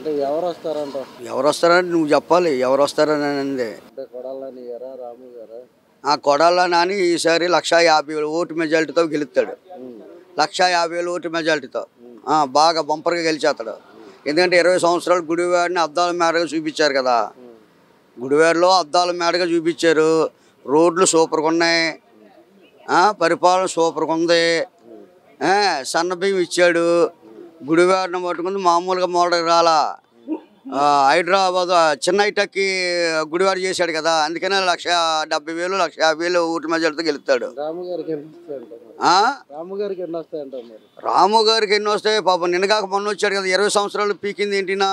అంటే ఎవరు వస్తారంట ఎవరు వస్తారని నువ్వు చెప్పాలి ఎవరు వస్తారని అంది అంటే కొడాలని గారా రాము గారా ఆ కొడాల నాని ఈసారి లక్ష యాభై వేలు ఓటు మెజారిటీతో గెలుస్తాడు లక్ష యాభై వేలు ఓటు మెజారిటీతో ఆ, బాగా బంపర్గా గెలిచేస్తాడు ఎందుకంటే ఇరవై సంవత్సరాలు గుడివాడిని అద్దాల మేడగా చూపించారు కదా గుడివాడలో అద్దాల మేడగా చూపించారు రోడ్లు సూపర్గా ఉన్నాయి ఆ, పరిపాలన సూపర్గా ఉంది ఆ, సన్న బియ్యం ఇచ్చాడు గుడివాడిని పట్టుకుంది మామూలుగా మోడల్ రాలా ఆ, హైదరాబాద్ ఆ, చిన్న ఐటక్కి గుడివాడ చేశాడు కదా అందుకనే లక్ష డెబ్బై వేలు లక్ష యాభై వేలు ఓటు మెజార్టీతో గెలుస్తాడు రాము గారికి ఎన్ని వస్తాయంట మరి ఆ? రాము గారికి ఎన్ని వస్తాయంట మరి రాము గారికి ఎన్ని వస్తాయి పాపం నిన్నగాక మొన్న వచ్చాడు కదా ఇరవై సంవత్సరాలు పీకింది ఏంటినా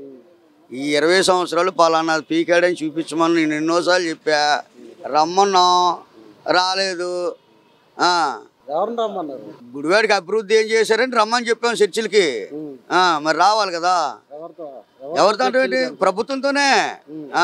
ఈ ఇరవై సంవత్సరాలు పలానా పీకాడని చూపించమని నేను ఎన్నోసార్లు చెప్పా రమ్మన్నాం రాలేదు ఆ, ఎవరిని రమ్మన్నారు గుడివాడికి అభివృద్ధి ఏం చేశారని రమ్మని చెప్పాం చర్చిలకి ఆ, మరి రావాలి కదా ఎవరితో ఎవరితో అంటే ఏంటి? ప్రభుత్వంతోనే ఆ,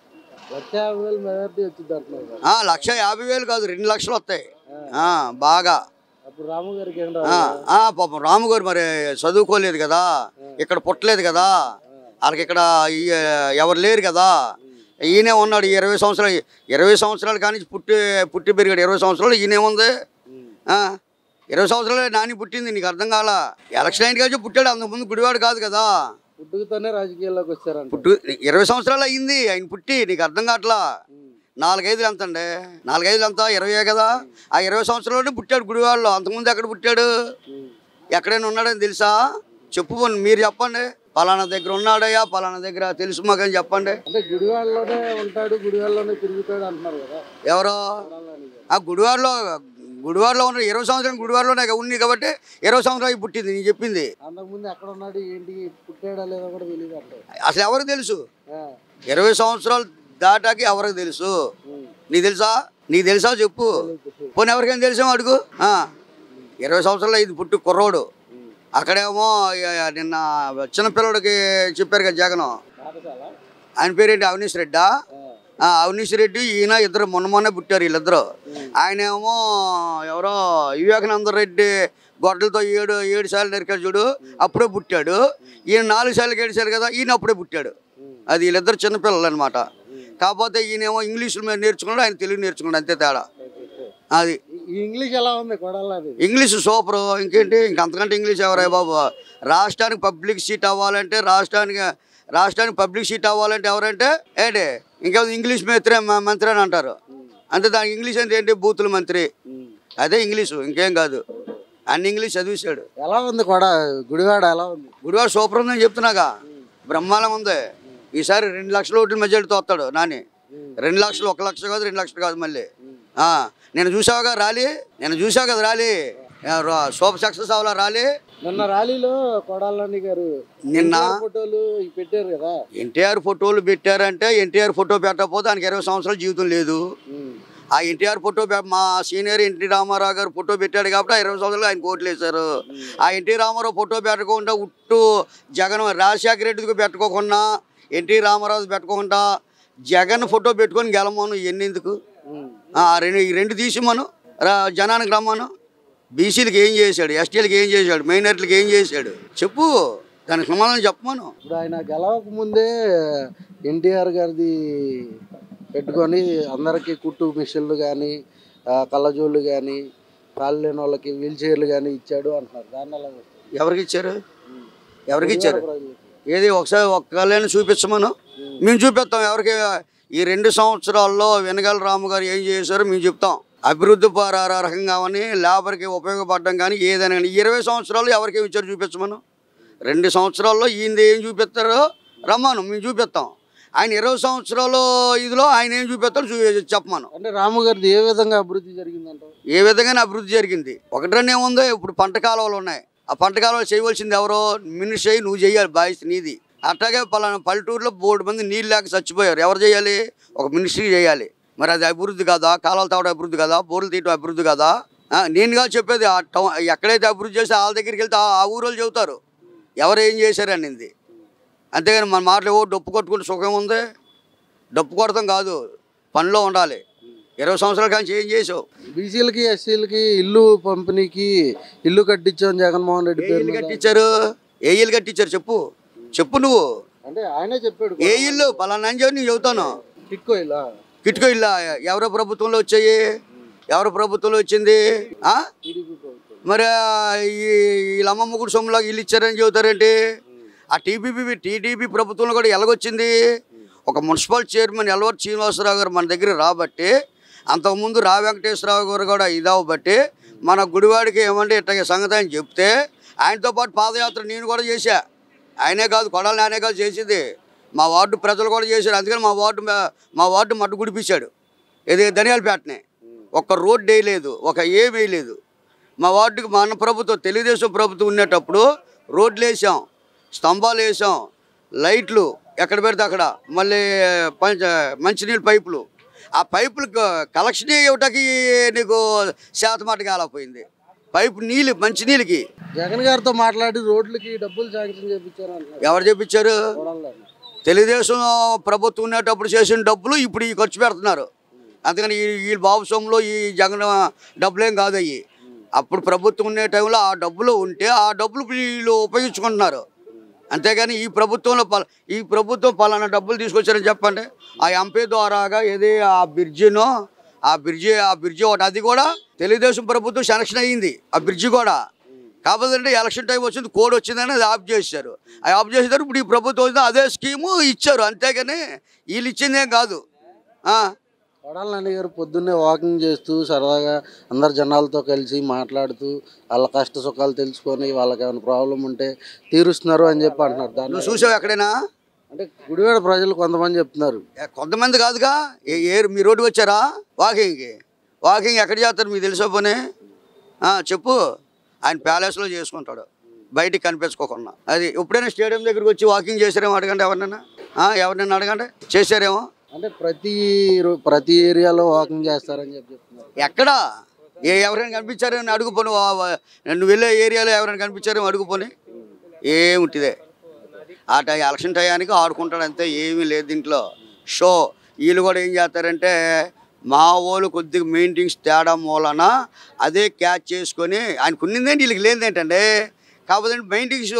లక్ష యాభై వేలు మెజార్టీ వచ్చింది అంటున్నారు కదా. ఆ, లక్ష యాభై వేలు కాదు రెండు లక్షలు వస్తాయి ఆ, బాగా అప్పుడు రాము గారికి ఏం ఆ, రావాలి ఆ, పాపం రాము గారు మరి చదువుకోలేదు కదా ఇక్కడ పుట్టలేదు కదా వాళ్ళకి ఇక్కడ ఈ- ఎవరు లేరు కదా ఈయనే ఉన్నాడు ఈ ఇరవై సంవత్సరాలు ఇరవై సంవత్సరాలు కానీ పుట్టి పుట్టి పెరిగాడు ఇరవై సంవత్సరాలు ఈయనే ఉంది ఆ, ఇరవై సంవత్సరాలు నాని పుట్టింది నీకు అర్థం కాల ఎలక్షన్ అయిన కాదు పుట్టాడు అంతకుముందు గుడివాడు కాదు కదా పుట్టుకతోనే రాజకీయాల్లోకి వచ్చారంట పుట్టు ఇరవై సంవత్సరాలు అయింది ఆయన పుట్టి నీకు అర్థం కావట్లా నాలుగైదులు ఎంత అండి నాలుగైదులు ఎంత ఇరవై కదా ఆ ఇరవై సంవత్సరాలు పుట్టాడు గుడివాడలో అంతకుముందు ఎక్కడ పుట్టాడు ఎక్కడైనా ఉన్నాడని తెలుసా చెప్పు పోనీ మీరు చెప్పండి పలానా దగ్గర ఉన్నాడయ్యా పలానా దగ్గర తెలుసు మాకని చెప్పండి అంటే గుడివాడలోనే ఉంటాడు గుడివాడలోనే తిరుగుతాడు అంటున్నారు కదా ఎవరో ఆ గుడివాడలో గుడివాడలో ఉన్న ఇరవై సంవత్సరం గుడివాడలోనే ఉంది కాబట్టి ఇరవై సంవత్సరాలు పుట్టింది నేను చెప్పింది అంతకుముందు ఎక్కడ ఉన్నాడు ఏంటి పుట్టాడా లేదో కూడా తెలియదు అంటే అసలు ఎవరికి తెలుసు ఇరవై సంవత్సరాలు దాటాకి ఎవరికి తెలుసు నీకు తెలుసా నీకు తెలుసా చెప్పు పోనీ ఎవరికైనా తెలుసా అడుగు ఆ. ఇరవై సంవత్సరాలు అయింది పుట్టి కుర్రోడు అక్కడేమో ఇక నిన్న చిన్న పిల్లడికి చెప్పారు కదా జగన్ పాఠశాల ఆయన పేరేంటి అవినీష్ రెడ్డా ఆ, అవినీష్ రెడ్డి ఈయన ఇద్దరు మొన్న మొన్నే పుట్టారు వీళ్ళిద్దరు ఆయన ఏమో ఎవరో వివేకానంద రెడ్డి గొడ్డలతో ఏడు ఏడు సార్లు నరికాడు చూడు అప్పుడే పుట్టాడు ఈయన నాలుగు సార్లు ఏడు సార్లు కదా ఈయన అప్పుడే పుట్టాడు అది వీళ్ళిద్దరు చిన్నపిల్లలు అనమాట కాకపోతే ఈయనేమో ఇంగ్లీష్ మీద నేర్చుకున్నాడు ఆయన తెలుగు నేర్చుకున్నాడు అంతే తేడా అది ఈ ఇంగ్లీష్ ఎలా ఉంది కొడాలని ఇంగ్లీష్ సూపర్ ఇంకేంటి ఇంకంతకంటే ఇంగ్లీష్ ఎవరే బాబు రాష్ట్రానికి పబ్లిక్ సీట్ అవ్వాలంటే రాష్ట్రానికి రాష్ట్రానికి పబ్లిక్ సీట్ అవ్వాలంటే ఎవరంటే ఏంటి ఇంకా ఇంగ్లీష్ మంత్రి మంత్రి అని అంటారు అంతే దానికి ఇంగ్లీష్ అంటే ఏంటి బూతుల మంత్రి అదే ఇంగ్లీషు ఇంకేం కాదు అన్ని ఇంగ్లీష్ చదివేశాడు ఎలా ఉంది కొడ గుడివాడ ఎలా ఉంది గుడివాడ సూపర్ ఉందని చెప్తున్నాగా బ్రహ్మాండం ఉంది ఈసారి రెండు లక్షల ఓట్ల మెజారిటీతో వస్తాడు నాని రెండు లక్షలు ఒక లక్ష కాదు రెండు లక్షలు కాదు మళ్ళీ ఆ, నేను చూసావుగా రాలి నేను చూసావు కదా రాలి సూపర్ సక్సెస్ అవ్వాలా రాలి నిన్న ర్యాలీలో కొడాలని గారు నిన్న ఎన్టీఆర్ ఫోటోలు ఇవి పెట్టారు కదా ఎన్టీఆర్ ఫోటోలు పెట్టారంటే ఎన్టీఆర్ ఫోటో పెట్టకపోతే ఆయనకి ఇరవై సంవత్సరాల జీవితం లేదు ఆ ఎన్టీఆర్ ఫోటో పె- మా సీనియర్ ఎన్టీ రామారావు గారు ఫోటో పెట్టాడు కాబట్టి ఆ ఇరవై సంవత్సరాలు ఆయన కోట్లు వేశారు ఆ ఎన్టీ రామారావు ఫోటో పెట్టకుండా ఉట్టు జగన్ రాజశేఖర రెడ్డికి పెట్టుకోకుండా ఎన్టీ రామారావు పెట్టుకోకుండా జగన్ ఫోటో పెట్టుకొని గెలమను ఎన్నెందుకు ఆ రెండు ఈ రెండు తీసి మనం రా జనానికి రమ్మను బీసీలకి ఏం చేశాడు ఎస్టీలకి ఏం చేశాడు మైనార్టీలకి ఏం చేశాడు చెప్పు దానికి సమాధానం చెప్పమను ఇప్పుడు ఆయన గెలవక ముందే ఎన్టీఆర్ గారిది పెట్టుకొని అందరికీ కుట్టు మిషన్లు కానీ కళ్ళజోళ్ళు కానీ కాళ్ళు లేని వాళ్ళకి వీల్ చైర్లు కానీ ఇచ్చాడు అంటున్నారు దాన్ని ఎలా చూస్తారు? ఎవరికి ఇచ్చారు ఎవరికి ఇచ్చారు ప్రజలు. ఏది ఒకసారి ఒక్కళ్ళని చూపించమను మేము చూపిస్తాం ఎవరికి ఈ రెండు సంవత్సరాల్లో వెనగల రాము గారు ఏం చేశారో మేము చెప్తాం అభివృద్ధి పరార రకంగా అని లేబర్కి ఉపయోగపడడం కానీ ఏదైనా కానీ ఇరవై సంవత్సరాలు ఎవరికి ఏమి ఇచ్చారు చూపించమను రెండు సంవత్సరాల్లో ఈయన ఏం చూపిస్తారో రమ్మను మేము చూపిస్తాం ఆయన ఇరవై సంవత్సరాలు ఇదిలో ఆయన ఏం చూపిస్తారో చూ చెప్పమను అంటే రాము గారిది ఏ విధంగా అభివృద్ధి జరిగిందంట ఏ విధంగా అభివృద్ధి జరిగింది ఒకటి రెండు ఏముందో ఇప్పుడు పంట కాలువలు ఉన్నాయి ఆ పంట కాలువలు చేయవలసింది ఎవరో మినిషి అయ్యి నువ్వు చేయాలి బాధ్యత నీది అట్లాగే పలానా పల్లెటూరులో బోర్డు మంది నీళ్ళు లేక చచ్చిపోయారు ఎవరు చేయాలి ఒక మినిస్ట్రీ చేయాలి మరి అది అభివృద్ధి కాదా కాలువలు తావడం అభివృద్ధి కాదా బోర్లు తీయడం అభివృద్ధి కాదా ఆ, నేనుగా చెప్పేది ఆ టౌన్ ఎక్కడైతే అభివృద్ధి చేస్తే వాళ్ళ దగ్గరికి వెళ్తే ఆ- ఆ ఊరోళ్ళు చెబుతారు ఎవరు ఏం చేశారు అనింది అంతేగాని మన మాటలు ఓ డప్పు కొట్టుకుంటే సుఖం ఉంది డప్పు కొడతాం కాదు పనిలో ఉండాలి ఇరవై సంవత్సరాల కానీ ఏం చేసావు బీసీలకి ఎస్సీలకి ఇల్లు పంపిణీకి ఇల్లు కట్టించాం జగన్మోహన్ రెడ్డి ఏ పేరు ఇల్లు మీద. కట్టించారు ఏ ఇల్లు కట్టించారు చెప్పు చెప్పు నువ్వు అంటే ఆయనే చెప్పాడు ఏ ఇల్లు పలానా అని చెప్పి నేను చెబుతాను టిక్కో ఇలా కిటుకో ఇల్లా ఎవరి ప్రభుత్వంలో వచ్చాయి ఎవరి ప్రభుత్వంలో వచ్చింది ఆ టీడీపీ ప్రభుత్వం మరి ఆ, ఈ వీళ్ళ అమ్మమ్మ కూడా సొమ్ములాగా ఇల్లు ఇచ్చారని చెబుతారేంటి ఆ టీడీపీ టీడీపీ ప్రభుత్వంలో కూడా ఎలాగొచ్చింది ఒక మున్సిపల్ చైర్మన్ ఎల్వర్ శ్రీనివాసరావు గారు మన దగ్గర రాబట్టి అంతకుముందు రా వెంకటేశ్వరరావు గారు కూడా ఇదవబట్టి మన గుడివాడికి ఏమంటే ఇట్లా సంగతి అని చెప్తే ఆయనతో పాటు పాదయాత్ర నేను కూడా చేశా ఆయనే కాదు కొడాలి నానే కాదు చేసింది మా వార్డు ప్రజలు కూడా చేశారు అందుకని మా వార్డు మా- మా వార్డు మట్టు గుడిపించాడు ఇది ధనియాలపేటనే ఒక్క రోడ్ వేయలేదు ఒక ఏ వేయలేదు మా వార్డుకి మన ప్రభుత్వం తెలుగుదేశం ప్రభుత్వం ఉండేటప్పుడు రోడ్లు వేసాం స్తంభాలు వేసాం లైట్లు ఎక్కడ పెడితే అక్కడ మళ్ళీ పంచ మంచినీళ్ళ పైపులు ఆ పైపులు కలెక్షన్ ఇవ్వటానికి నీకు శాతమాట కాలపోయింది పైపు నీళ్ళు మంచినీళ్ళకి జగన్ గారితో మాట్లాడి రోడ్లకి డబ్బులు శాంక్షన్ చేయించారు అంటున్నారు ఎవరు చెప్పించారు కొడాలని. తెలుగుదేశం ప్రభుత్వం ఉండేటప్పుడు చేసిన డబ్బులు ఇప్పుడు ఈ ఖర్చు పెడుతున్నారు అందుకని ఈ ఈ బాబు సొమ్ములో ఈ జగన్ డబ్బులేం కాదు అయ్యి అప్పుడు ప్రభుత్వం ఉండే టైంలో ఆ డబ్బులు ఉంటే ఆ డబ్బులు వీళ్ళు ఉపయోగించుకుంటున్నారు అంతేగాని ఈ ప్రభుత్వంలో పల ఈ ప్రభుత్వం పలానా డబ్బులు తీసుకొచ్చారని చెప్పండి ఆ ఎంపీ ద్వారాగా ఏది ఆ బ్రిడ్జినో ఆ బ్రిడ్జి ఆ బ్రిడ్జి ఒకటి అది కూడా తెలుగుదేశం ప్రభుత్వం సెలక్షన్ అయ్యింది ఆ బ్రిడ్జి కూడా కాకపోతే అంటే ఎలక్షన్ టైం వచ్చింది కోడ్ వచ్చిందని అది ఆఫ్ చేశారు అది ఆఫ్ చేసేటప్పుడు ఇప్పుడు ఈ ప్రభుత్వం వచ్చింది అదే స్కీము ఇచ్చారు అంతేగాని వీళ్ళు ఇచ్చిందేం కాదు ఆ, కొడాల నాని గారు పొద్దున్నే వాకింగ్ చేస్తూ సరదాగా అందరు జనాలతో కలిసి మాట్లాడుతూ వాళ్ళ కష్ట సుఖాలు తెలుసుకొని వాళ్ళకి ఏమైనా ప్రాబ్లం ఉంటే తీరుస్తున్నారు అని చెప్పి అంటున్నారు దాన్ని నువ్వు చూసావు ఎక్కడైనా అంటే గుడివాడ ప్రజలు కొంతమంది చెప్తున్నారు ఏ, కొంతమంది కాదుగా ఏ ఏ మీ రోడ్డు వచ్చారా వాకింగ్కి వాకింగ్ ఎక్కడ చేస్తారు మీకు తెలిసే పోనీ ఆ, చెప్పు ఆయన ప్యాలెస్లో చేసుకుంటాడు బయటికి కనిపించుకోకుండా అది ఎప్పుడైనా స్టేడియం దగ్గరికి వచ్చి వాకింగ్ చేశారేమో అడగండి ఎవరినైనా ఆ, ఎవరినైనా అడగండి చేశారేమో అంటే ప్రతి రో- ప్రతి ఏరియాలో వాకింగ్ చేస్తారని చెప్పి చెప్తున్నారు ఎక్కడ ఏ ఎవరైనా కనిపించారేమో అడుగుపోను వా- వా- నువ్వు వెళ్ళే ఏరియాలో ఎవరైనా కనిపించారేమో అడుగుపోని ఏముంటిదే ఆ టై ఎలక్షన్ టయానికి ఆడుకుంటాడు అంతే ఏమీ లేదు దీంట్లో షో వీళ్ళు కూడా ఏం చేస్తారంటే మా వాళ్ళు కొద్దిగా మెయింటింగ్స్ తేడా మూలన అదే క్యాచ్ చేసుకొని ఆయనకు ఉన్నిందేంటి వీళ్ళకి లేనిదేంటండి కాకపోతే మెయింటింగ్స్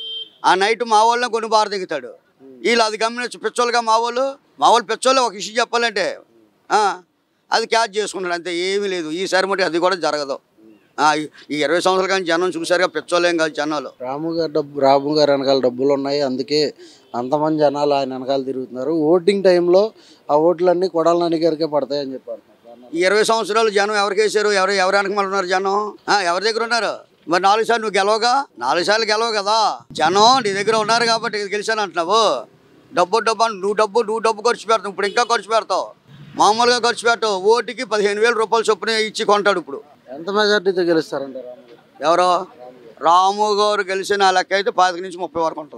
ఆ నైట్ మా వాళ్ళని కొన్ని బార దిగుతాడు వీళ్ళు అది గమనించి పిచ్చోళ్ళుగా మా వాళ్ళు మా వాళ్ళు పిచ్చోళ్ళు ఒక ఇష్యూ చెప్పాలంటే ఆ, అది క్యాచ్ చేసుకుంటాడు అంతే ఏమీ లేదు ఈసారి మటు అది కూడా జరగదు ఆ, ఈ- ఈ ఇరవై సంవత్సరాల కానీ జనం చూసారుగా పిచ్చోళ్ళేం కాదు జనాలు రాము గారు డబ్బు రాము గారు వెనకాల డబ్బులు ఉన్నాయి అందుకే అంతమంది జనాలు ఆయన వెనకాల తిరుగుతున్నారు ఓటింగ్ టైంలో ఆ ఓట్లన్నీ కొడాల నాని గారికే పడతాయని చెప్పారు దాన్ని ఈ ఇరవై సంవత్సరాలు జనం ఎవరికి వేసారు ఎవరు ఎవరు వెనకమలు ఉన్నారు జనం ఆ, ఎవరి దగ్గర ఉన్నారు మరి నాలుగు సార్లు నువ్వు గెలవగా నాలుగు సార్లు గెలవు కదా జనం నీ దగ్గర ఉన్నారు కాబట్టి గెలిచాను అంటున్నావు డబ్బు డబ్బు అని నువ్వు డబ్బు నువ్వు డబ్బు ఖర్చు పెడతావు ఇప్పుడు ఇంకా ఖర్చు పెడతావు మామూలుగా ఖర్చు పెట్టవు ఓటుకి పదిహేను వేల రూపాయలు చొప్పున ఇచ్చి కొంటాడు ఇప్పుడు ఎంత మెజార్టీతో గెలుస్తారంట రాము గారు ఎవరో రాము గారు గెలిచిన లెక్క అయితే పాతిక నుంచి ముప్పై వరకు ఉంటుంది